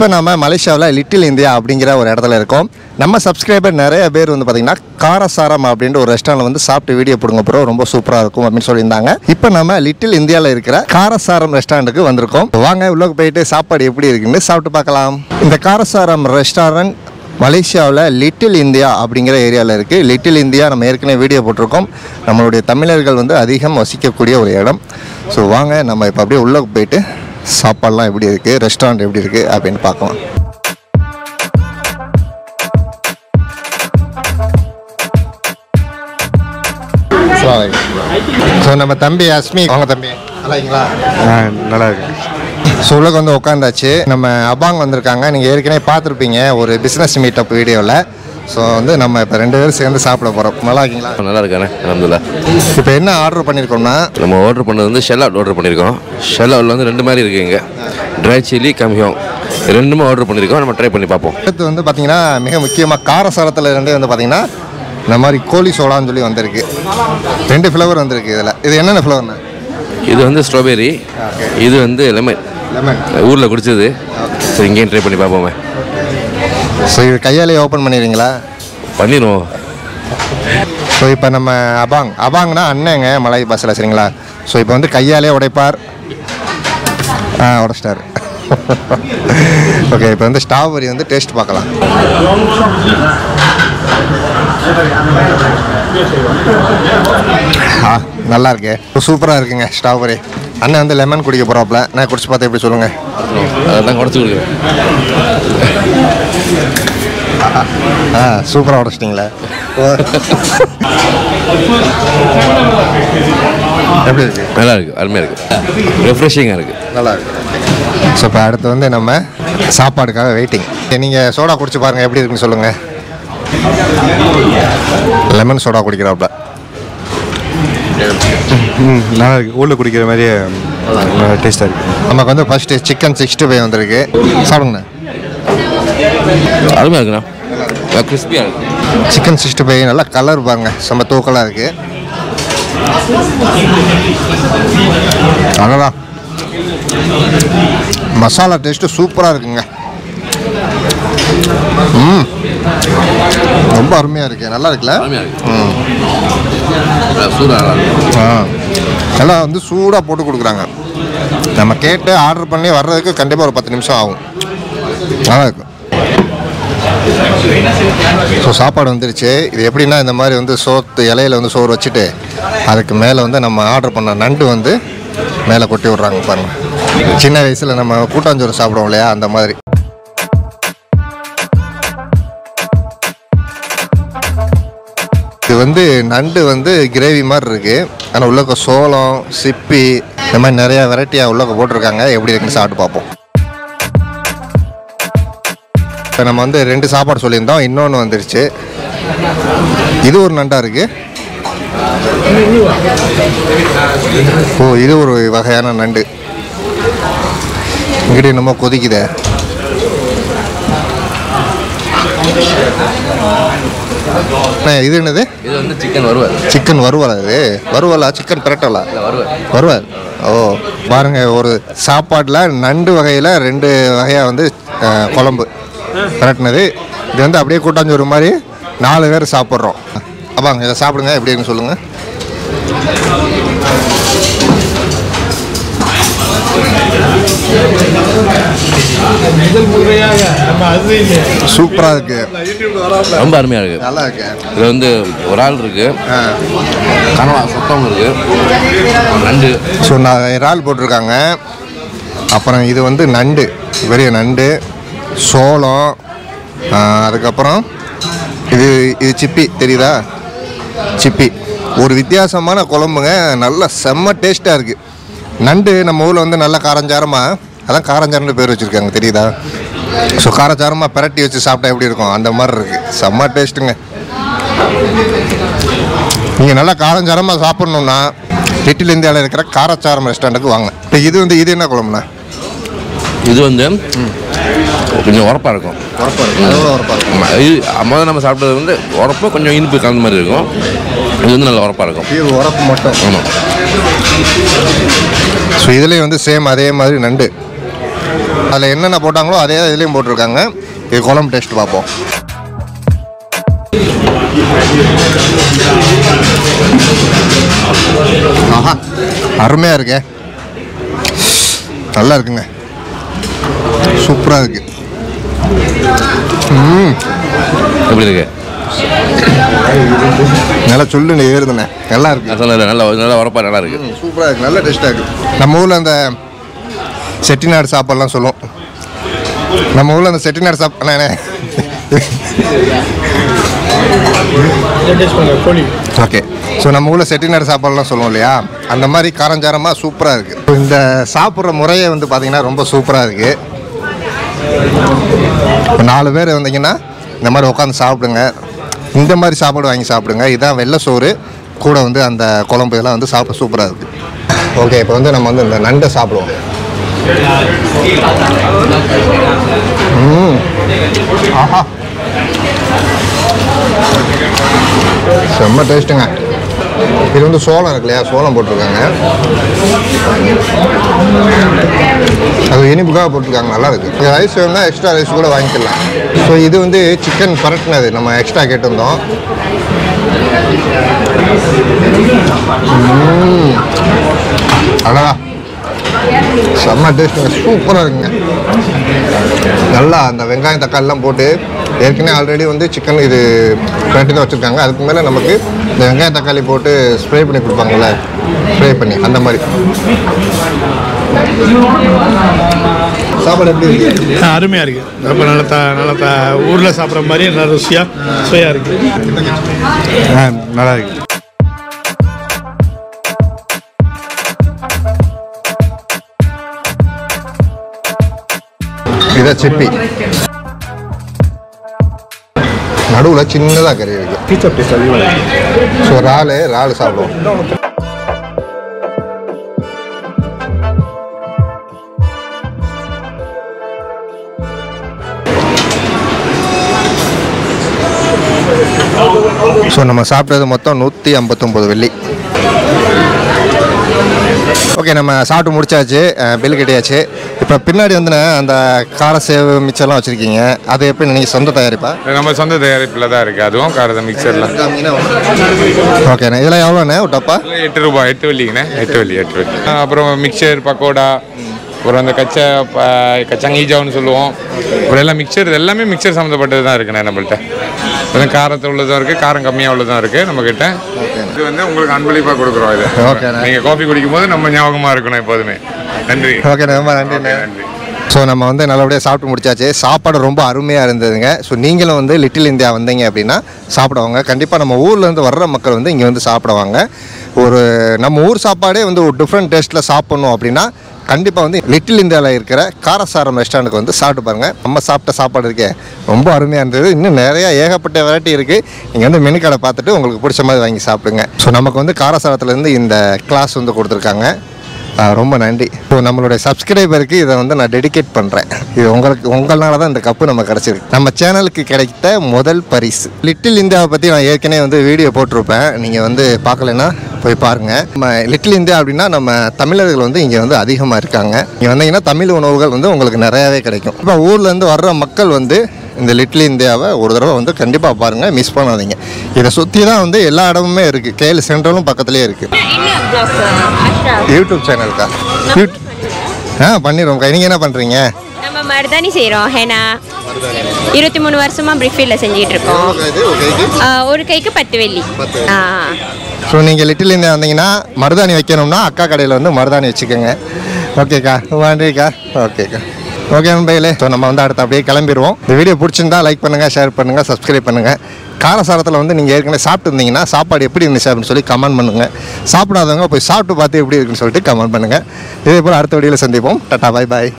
இப்போ நம்ம மலேசியாவில் லிட்டில் இந்தியா அப்படிங்கிற ஒரு இடத்துல இருக்கோம் நம்ம சப்ஸ்கிரைபர் நிறைய பேர் வந்து பார்த்தீங்கன்னா காரசாரம் அப்படின்ற ஒரு ரெஸ்டாரண்ட் வந்து சாப்பிட்டு வீடியோ போடுங்க ப்ரோ ரொம்ப சூப்பராக இருக்கும் அப்படின்னு சொல்லியிருந்தாங்க இப்போ நம்ம லிட்டில் இந்தியாவில் இருக்கிற காரசாரம் ரெஸ்டாரண்ட்டுக்கு வந்திருக்கோம் வாங்க உள்ள போயிட்டு சாப்பாடு எப்படி இருக்குன்னு சாப்பிட்டு பார்க்கலாம் இந்த காரசாரம் ரெஸ்டாரண்ட் மலேசியாவில் லிட்டில் இந்தியா அப்படிங்கிற ஏரியாவில் இருக்குது லிட்டில் இந்தியா நம்ம ஏற்கனவே வீடியோ போட்டிருக்கோம் நம்மளுடைய தமிழர்கள் வந்து அதிகம் வசிக்கக்கூடிய ஒரு இடம் ஸோ வாங்க நம்ம இப்போ அப்படியே உள்ளே போயிட்டு சாப்பாடுலாம் எப்படி இருக்குது ரெஸ்டாரண்ட் எப்படி இருக்குது அப்படின்னு பார்க்கலாம் ஸோ நம்ம தம்பி அஸ்மி அவங்க தம்பி நல்லாங்களா ஆ நல்லா இருக்கு ஸோ உள்ளே வந்து உட்காந்தாச்சு நம்ம அபாங் வந்திருக்காங்க நீங்கள் ஏற்கனவே பார்த்துருப்பீங்க ஒரு பிஸ்னஸ் மீட்டப் வீடியோவில் ஸோ வந்து நம்ம இப்போ ரெண்டு பேரும் சேர்ந்து சாப்பிட போகிறோம் நல்லா இருக்கீங்களா நல்லா இருக்கானே அலமதுல்லா இப்போ என்ன ஆர்டர் பண்ணியிருக்கோம்னா நம்ம ஆர்டர் பண்ணது வந்து ஷெல் அவுட் ஆர்டர் பண்ணியிருக்கோம் ஷெல் அவுட்ல வந்து ரெண்டு மாதிரி இருக்குங்க ட்ரை சில்லி கம்மியும் ரெண்டுமே ஆர்டர் பண்ணியிருக்கோம் நம்ம ட்ரை பண்ணி பார்ப்போம் அடுத்து வந்து பார்த்தீங்கன்னா மிக முக்கியமாக காரசாரத்தில் இருந்து வந்து பார்த்தீங்கன்னா இந்த மாதிரி கோழி சோடான்னு சொல்லி வந்திருக்கு ரெண்டு ஃப்ளவர் வந்திருக்கு இதில் இது என்னென்ன ஃப்ளவர்ண்ணா இது வந்து ஸ்ட்ராபெரி இது வந்து லெமன் லெமன் ஊரில் குடிச்சது சரி இங்கேயும் ட்ரை பண்ணி பார்ப்போமே ஸோ இது கையாலே ஓப்பன் பண்ணிடுறீங்களா பண்ணிடுவோம் ஸோ இப்போ நம்ம அபாங் அபாங்னா அண்ணங்க மலாய் பாஷையில் சரிங்களா ஸோ இப்போ வந்து கையாலே உடைப்பார் ஆ உடைச்சிட்டார் ஓகே இப்போ வந்து ஸ்ட்ராபெரி வந்து டேஸ்ட் பார்க்கலாம் ஆ நல்லா இருக்கு சூப்பராக இருக்குங்க ஸ்ட்ராபெரி அண்ணன் வந்து லெமன் குடிக்க போகிறாப்புல நான் குடிச்சு பார்த்தா எப்படி சொல்லுங்கள் அதான் குறைச்சி கொடுக்குறேன் ஆ சூப்பராக உடச்சிட்டிங்களே எப்படி இருக்கு நல்லா இருக்கு அருமையாக இருக்கு ரெஃப்ரெஷிங்காக இருக்கு நல்லா இருக்கு ஸோ இப்போ அடுத்து வந்து நம்ம சாப்பாடுக்காக வெயிட்டிங் நீங்கள் சோடா குடிச்சு பாருங்கள் எப்படி இருக்குன்னு சொல்லுங்கள் லெமன் சோடா குடிக்கிறாப்புல ம் நல்லா இருக்கு ஊரில் குடிக்கிற மாதிரியே டேஸ்ட்டாக இருக்கு நமக்கு வந்து ஃபஸ்ட்டு சிக்கன் சிக்ஸ்டி ஃபைவ் வந்திருக்கு சாப்பிடுங்கண்ணே அருமையாக இருக்குண்ணா கிறிஸ்பியாக இருக்கு சிக்கன் சிக்ஸ்டி ஃபைவ் நல்லா கலர் பாருங்க செம்ம தூக்கலாக இருக்கு அவ்வளோதான் மசாலா டேஸ்ட்டு சூப்பராக இருக்குங்க ம் ரொம்ப அருமையாக இருக்கு நல்லா இருக்குல்ல அருமையாக இருக்கு ம் சூடாக இருக்கு ஆ எல்லாம் வந்து சூடாக போட்டு கொடுக்குறாங்க நம்ம கேட்டு ஆர்டர் பண்ணி வர்றதுக்கு கண்டிப்பாக ஒரு பத்து நிமிஷம் ஆகும் நல்லா இருக்கும் ஸோ சாப்பாடு வந்துருச்சு இது எப்படின்னா இந்த மாதிரி வந்து சோத்து இலையில வந்து சோறு வச்சுட்டு அதுக்கு மேலே வந்து நம்ம ஆர்டர் பண்ண நண்டு வந்து மேலே கொட்டி விட்றாங்க பாருங்க சின்ன வயசில் நம்ம கூட்டாஞ்சோறு சாப்பிடுவோம் இல்லையா அந்த மாதிரி இது வந்து நண்டு வந்து கிரேவி மாதிரி இருக்கு ஆனால் உள்ளக்க சோளம் சிப்பி இந்த மாதிரி நிறைய வெரைட்டியாக உள்ளக்க போட்டிருக்காங்க எப்படி இருக்குன்னு சாப்பிட்டு பார்ப்போம் இப்போ நம்ம வந்து ரெண்டு சாப்பாடு சொல்லியிருந்தோம் இன்னொன்று வந்துருச்சு இது ஒரு நண்டா இருக்கு ஓ இது ஒரு வகையான நண்டு இங்கிட்ட என்னமோ கொதிக்குதே அண்ணே, இது என்னது இது வந்து சிக்கன் வருவார் சிக்கன் வறுவலா இது வறுவலா சிக்கன் பிரட்டலா வருவார் வறுவல் ஓ பாருங்க ஒரு சாப்பாட்டில் நண்டு வகையில் ரெண்டு வகையாக வந்து அஹ், குழம்பு பிரட்டினது இது வந்து அப்படியே கூட்டாஞ்சோறு மாதிரி நாலு பேர் சாப்பிட்றோம் அப்பாங்க இதை சாப்பிடுங்க எப்படி இருக்குன்னு சொல்லுங்கள் சூப்பராக இருக்கு ரொம்ப அருமையாக இருக்கு நல்லா இருக்கு இது வந்து ஒரு ஆள் இருக்கு ஆ கனவா சுத்தம் இருக்கு நண்டு ஸோ நான் இறால் போட்டிருக்காங்க அப்புறம் இது வந்து நண்டு பெரிய நண்டு சோளம் ஆ, அதுக்கப்புறம் இது இது சிப்பி தெரியுதா சிப்பி ஒரு வித்தியாசமான குழம்புங்க நல்ல செம்ம டேஸ்ட்டாக இருக்குது நண்டு நம்ம ஊரில் வந்து நல்ல காரஞ்சாரமாக அதான் காரஞ்சாரம்னு பேர் வச்சுருக்காங்க தெரியுதா ஸோ காரச்சாரமாக பிரட்டி வச்சு சாப்பிட்டா எப்படி இருக்கும் அந்த மாதிரி இருக்குது செம்ம டேஸ்ட்டுங்க நீங்கள் நல்லா காரஞ்சாரமாக சாப்பிட்ணுன்னா லிட்டில் இந்தியாவில் இருக்கிற காரச்சாரம் ரெஸ்டாரண்ட்டுக்கு வாங்க இப்போ இது வந்து இது என்ன குழம்புண்ணா இது வந்து கொஞ்சம் உரப்பாக இருக்கும் உரப்பாக இருக்கும் எவ்வளோ உரப்பாக இருக்கும் ஆமா, இது முதல்ல நம்ம சாப்பிட்டது வந்து உரப்பு கொஞ்சம் இனிப்பு கலந்த மாதிரி இருக்கும் இது வந்து நல்லா உரப்பாக இருக்கும் இது உரப்பு மட்டும் ஆமாம் ஸோ இதுலேயும் வந்து சேம் அதே மாதிரி நண்டு அதில் என்னென்ன போட்டாங்களோ அதே இதுலேயும் போட்டிருக்காங்க இது குழம்பு டேஸ்ட் பார்ப்போம் ஆஹா அருமையாக இருக்கே நல்லா இருக்குங்க சூப்பராக இருக்கு ம் எப்படி இருக்கு நல்லா சொல்லுன்னு ஏறுதுண்ணே நல்லா இருக்கு நான் சொன்னது நல்லா நல்லா உரப்பா நல்லா இருக்கு சூப்பராக இருக்கு நல்ல டேஸ்ட்டாக இருக்கு நம்ம ஊரில் அந்த செட்டிநாடு சாப்பாடுலாம் சொல்லுவோம் நம்ம ஊரில் அந்த செட்டிநாடு சாப்பாடு ஓகே ஸோ நம்ம ஊரில் செட்டிநாடு சாப்பாடுலாம் சொல்லுவோம் இல்லையா அந்த மாதிரி காரஞ்சாரமாக சூப்பராக இருக்குது இந்த சாப்பிட்ற முறையே வந்து பார்த்திங்கன்னா ரொம்ப சூப்பராக இருக்குது இப்போ நாலு பேர் வந்தீங்கன்னா இந்த மாதிரி உட்காந்து சாப்பிடுங்க இந்த மாதிரி சாப்பாடு வாங்கி சாப்பிடுங்க இதான் வெள்ளை சோறு கூட வந்து அந்த குழம்பு இதெல்லாம் வந்து சாப்பிட சூப்பராக இருக்குது ஓகே இப்போ வந்து நம்ம வந்து இந்த நண்டை சாப்பிடுவோம் ம் ஆஹா செம்ம டேஸ்ட்டுங்க இது வந்து சோளம் இருக்கு இல்லையா சோளம் போட்டிருக்காங்க அது இனிப்புக்காக போட்டிருக்காங்க நல்லா இருக்கு இது ரைஸ் வேணும்னா எக்ஸ்ட்ரா ரைஸ் கூட வாங்கிக்கலாம் ஸோ இது வந்து சிக்கன் பரட்டினது நம்ம எக்ஸ்ட்ரா கேட்டிருந்தோம் ம். அழகா செம்ம டேஸ்ட்டுங்க சூப்பராக இருக்குங்க நல்லா அந்த வெங்காயம் தக்காளிலாம் போட்டு ஏற்கனவே ஆல்ரெடி வந்து சிக்கன் இது கட்டி தான் வச்சுருக்காங்க அதுக்கு மேலே நமக்கு இந்த வெங்காயம் தக்காளி போட்டு ஸ்ப்ரே பண்ணி கொடுப்பாங்கல்ல ஸ்ப்ரே பண்ணி அந்த மாதிரி சாப்பாடு எப்படி இருக்கு அருமையாக இருக்குது ரொம்ப நல்ல த நல்ல த ஊரில் சாப்பிட்ற மாதிரி நல்ல ருசியாக சுவையாக இருக்குது ஆ நல்லா இருக்கு இதை சிப்பி நடுவில் சின்னதாக கறி இருக்கு ஸோ இறாலு இறாலு சாப்பிடுவோம் ஸோ நம்ம சாப்பிட்டது மொத்தம் நூற்றி ஐம்பத்தொம்போது வெள்ளி ஓகே நம்ம சாப்பிட்டு முடிச்சாச்சு பில் கட்டியாச்சு இப்போ பின்னாடி வந்து அந்த கார சேவு மிச்சம்லாம் வச்சுருக்கீங்க அது எப்படி நீங்கள் சொந்த தயாரிப்பா நம்ம சொந்த தயாரிப்பில் தான் இருக்குது அதுவும் காரத மிக்சரில் ஓகேண்ணே இதெல்லாம் எவ்வளோண்ணே ஒரு டப்பா எட்டு ரூபாய் எட்டு வெள்ளிங்கண்ணே எட்டு வெள்ளி எட்டு வெள்ளி அப்புறம் மிக்சர் பக்கோடா அப்புறம் அந்த கச்சா ப- கச்சங்கீஜாவுன்னு சொல்லுவோம் அப்புறம் எல்லாம் மிக்சர் இது எல்லாமே மிக்சர் சம்மந்தப்பட்டது தான் இருக்குண்ணே நம்மள்ட்ட அப்புறம் காரத்தை உள்ளதும் இருக்குது காரம் கம்மியாக உள்ளதும் இருக்குது நம்மக்கிட்ட இது வந்து உங்களுக்கு அன்பளிப்பாக கொடுக்குறோம் இது ஓகேண்ணே. நீங்கள் காஃபி குடிக்கும் போது நம்ம ஞாபகமாக இருக்கணும் எப்போதுமே நன்றி ஓகேண்ணே ரொம்ப நன்றிண்ணே நன்றி ஸோ நம்ம வந்து நல்லபடியாக சாப்பிட்டு முடிச்சாச்சு சாப்பாடு ரொம்ப அருமையாக இருந்ததுங்க ஸோ நீங்களும் வந்து லிட்டில் இந்தியா வந்தீங்க அப்படின்னா சாப்பிடுவாங்க கண்டிப்பாக நம்ம ஊர்லேருந்து வர்ற மக்கள் வந்து இங்கே வந்து சாப்பிடுவாங்க ஒரு நம்ம ஊர் சாப்பாடே வந்து ஒரு டிஃப்ரெண்ட் டேஸ்ட்டில் சாப்பிட்ணும் அப்படின்னா கண்டிப்பாக வந்து லிட்டில் இந்தியாவில் இருக்கிற காரசாரம் ரெஸ்டாரண்ட்டுக்கு வந்து சாப்பிட்டு பாருங்கள் நம்ம சாப்பிட்ட சாப்பாடு இருக்கே ரொம்ப அருமையாக இருந்தது இன்னும் நிறைய ஏகப்பட்ட வெரைட்டி இருக்குது நீங்கள் வந்து மெனு கடை பார்த்துட்டு உங்களுக்கு பிடிச்ச மாதிரி வாங்கி சாப்பிடுங்க ஸோ நமக்கு வந்து காரசாரத்துலேருந்து இந்த கிளாஸ் வந்து கொடுத்துருக்காங்க ஆ, ரொம்ப நன்றி இப்போ நம்மளுடைய சப்ஸ்கிரைபருக்கு இதை வந்து நான் டெடிகேட் பண்ணுறேன் இது உங்களுக்கு உங்களால தான் இந்த கப்பு நம்ம கிடச்சிருக்கு நம்ம சேனலுக்கு கிடைத்த முதல் பரிசு லிட்டில் இந்தியாவை பற்றி நான் ஏற்கனவே வந்து வீடியோ போட்டிருப்பேன் நீங்கள் வந்து பார்க்கலன்னா போய் பாருங்கள் நம்ம லிட்டில் இந்தியா அப்படின்னா நம்ம தமிழர்கள் வந்து இங்கே வந்து அதிகமாக இருக்காங்க இங்கே வந்தீங்கன்னா தமிழ் உணவுகள் வந்து உங்களுக்கு நிறையாவே கிடைக்கும் இப்போ ஊர்லேருந்து வர்ற மக்கள் வந்து இந்த லிட்டில் இந்தியாவை ஒரு தடவை வந்து கண்டிப்பாக பாருங்கள் மிஸ் பண்ணாதீங்க இதை சுற்றி தான் வந்து எல்லா இடமுமே இருக்குது கேஎல் சென்ட்ரலும் பக்கத்துலேயே இருக்குது என்ன பிளாக் அஷ்ரா யூடியூப் சேனலுக்கா யூட் ஆ பண்ணிடுவோம்க்கா நீங்கள் என்ன பண்ணுறீங்க நம்ம மருதாணி செய்கிறோம் ஹேனா இருபத்தி மூணு வருஷமா பிரிஃபீல்டில் செஞ்சுட்டு இருக்கோம் ஆ, ஒரு கைக்கு பத்து வெள்ளி ஆ ஸோ நீங்கள் லிட்டில் இந்தியா வந்தீங்கன்னா மருதாணி வைக்கணும்னா அக்கா கடையில் வந்து மருதாணி வச்சுக்கோங்க ஓகேக்கா நன்றிக்கா ஓகேக்கா ஓகே நண்பர்களே ஸோ நம்ம வந்து அடுத்து அப்படியே கிளம்பிடுவோம் இந்த வீடியோ பிடிச்சிருந்தா லைக் பண்ணுங்கள் ஷேர் பண்ணுங்கள் சப்ஸ்கிரைப் பண்ணுங்கள் காரசாரத்தில் வந்து நீங்கள் ஏற்கனவே சாப்பிட்டு இருந்தீங்கன்னா சாப்பாடு எப்படி இருந்துச்சு அப்படின்னு சொல்லி கமெண்ட் பண்ணுங்கள் சாப்பிடாதவங்க போய் சாப்பிட்டு பார்த்து எப்படி இருக்குன்னு சொல்லிட்டு கமெண்ட் பண்ணுங்கள் இதே போல் அடுத்த வீடியோவில் சந்திப்போம் டாட்டா பாய் பாய்